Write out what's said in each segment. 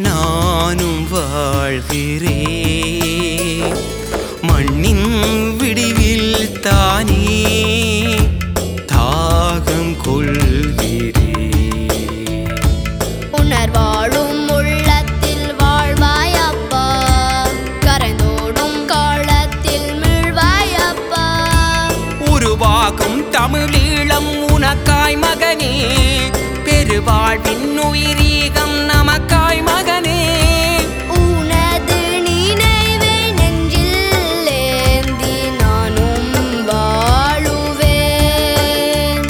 நானும் வாழ்கிறேன் மண்ணின் விடிவில் தானே தாகம் கொள்கிறேன் உணர்வாழும் உள்ளத்தில் வாழ்வாய் அப்பா கரைந்தோடும் காலத்தில் மீழ்வாய் அப்பா உருவாகும் தமிழீழம் உனக்காய் மகனே பெருவாழ்வின் உயிரீகம் நமக்காய் மகனே உனது நினைவை நெஞ்சில் ஏந்தி நானும் வாழுவேன்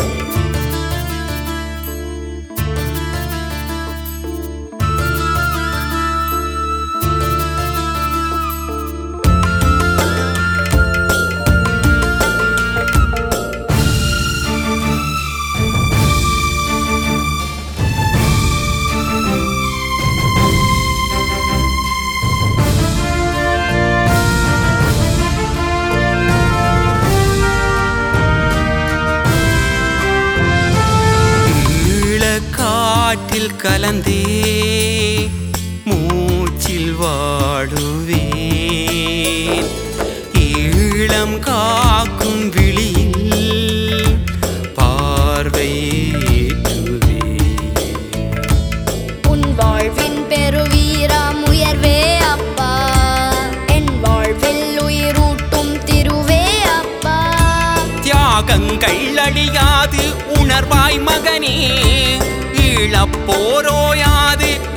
ஈழக்காற்றில் கலந்தே மூச்சில் வாடுவேன் ஈழம் காக்கும் விழியில் பார்வையேற்றுவேன் உன் வாழ்வின் பெருவீரம் உயர்வே அப்பா என் வாழ்வில் உயிரூட்டும் திருவே அப்பா தியாகங்கள் அழியாது உணர்வாய் மகனே ஈழப்போரோயாது